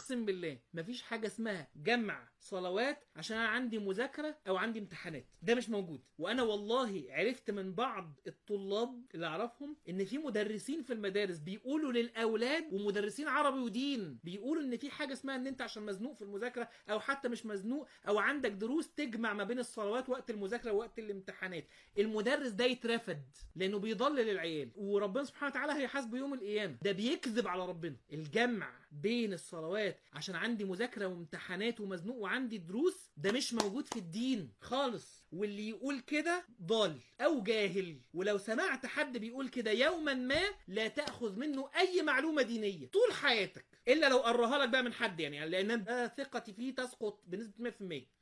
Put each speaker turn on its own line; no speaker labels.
اقسم بالله مفيش حاجه اسمها جمع صلوات عشان انا عندي مذاكره او عندي امتحانات ده مش موجود وانا والله عرفت من بعض الطلاب اللي اعرفهم ان في مدرسين في المدارس بيقولوا للاولاد ومدرسين عربي ودين بيقولوا ان في حاجه اسمها ان انت عشان مزنوق في المذاكره او حتى مش مزنوق او عندك دروس تجمع ما بين الصلوات وقت المذاكره ووقت الامتحانات المدرس ده يترفد لانه بيضلل العيال وربنا سبحانه وتعالى هيحاسبه يوم القيامه ده بيكذب على ربنا الجمع بين الصلوات عشان عندي مذاكره وامتحانات ومزنوق وعندي دروس ده مش موجود في الدين خالص واللي يقول كده ضال او جاهل ولو سمعت حد بيقول كده يوما ما لا تاخذ منه اي معلومه دينيه طول حياتك الا لو قراها لك بقى من حد يعني لان ده ثقتي فيه تسقط بنسبه 100%